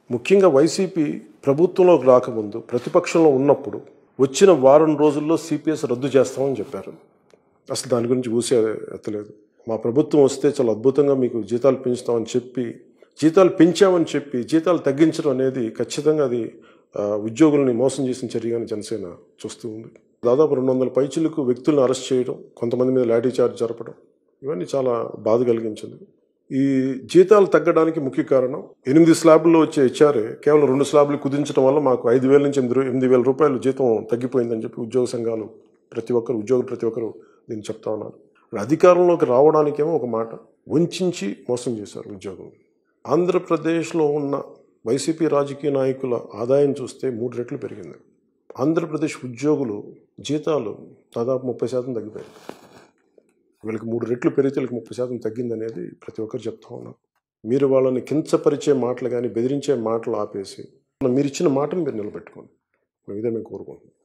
ముఖ్యంగా వైసీపీ ప్రభుత్వంలోకి రాకముందు ప్రతిపక్షంలో ఉన్నప్పుడు వచ్చిన వారం రోజుల్లో సిపిఎస్ రద్దు చేస్తామని చెప్పారు అసలు దాని గురించి ఊసే ఎత్తలేదు మా ప్రభుత్వం వస్తే చాలా అద్భుతంగా మీకు జీతాలు పెంచుతామని చెప్పి జీతాలు పెంచామని చెప్పి జీతాలు తగ్గించడం అనేది ఖచ్చితంగా అది ఆ, ఉద్యోగుల్ని మోసం చేసిన చర్యగానే జనసేన చూస్తూ ఉంది దాదాపు రెండు వందల పైచులకు వ్యక్తులను అరెస్ట్ చేయడం కొంతమంది మీద లాఠీ చార్జ్ జరపడం ఇవన్నీ చాలా బాధ కలిగించింది ఈ జీతాలు తగ్గడానికి ముఖ్య కారణం ఎనిమిది స్లాబ్ల్లో వచ్చే హెచ్ఆర్ఏ కేవలం రెండు స్లాబ్లు కుదించడం వల్ల మాకు ఐదు వేల నుంచి ఎనిమిది రూ- ఎనిమిది వేల రూపాయలు జీతం తగ్గిపోయిందని చెప్పి ఉద్యోగ సంఘాలు ప్రతి ఒక్కరు ఉద్యోగులు ప్రతి ఒక్కరు దీన్ని చెప్తా ఉన్నారు ఇప్పుడు అధికారంలోకి రావడానికేమో ఒక మాట వంచి మోసం చేశారు ఉద్యోగులు ఆంధ్రప్రదేశ్లో ఉన్న వైసీపీ రాజకీయ నాయకుల ఆదాయం చూస్తే మూడు రెట్లు పెరిగింది ఆంధ్రప్రదేశ్ ఉద్యోగులు జీతాలు దాదాపు ముప్పై శాతం తగ్గిపోయాయి వీళ్ళకి మూడు రెట్లు పెరిగితే వీళ్ళకి ముప్పై శాతం తగ్గిందనేది ప్రతి ఒక్కరు చెప్తా ఉన్నారు మీరు వాళ్ళని కించపరిచే మాటలు కానీ బెదిరించే మాటలు ఆపేసి మీరు ఇచ్చిన మాటను మీరు నిలబెట్టుకోండి ఇదే మేము కోరుకుంటున్నాం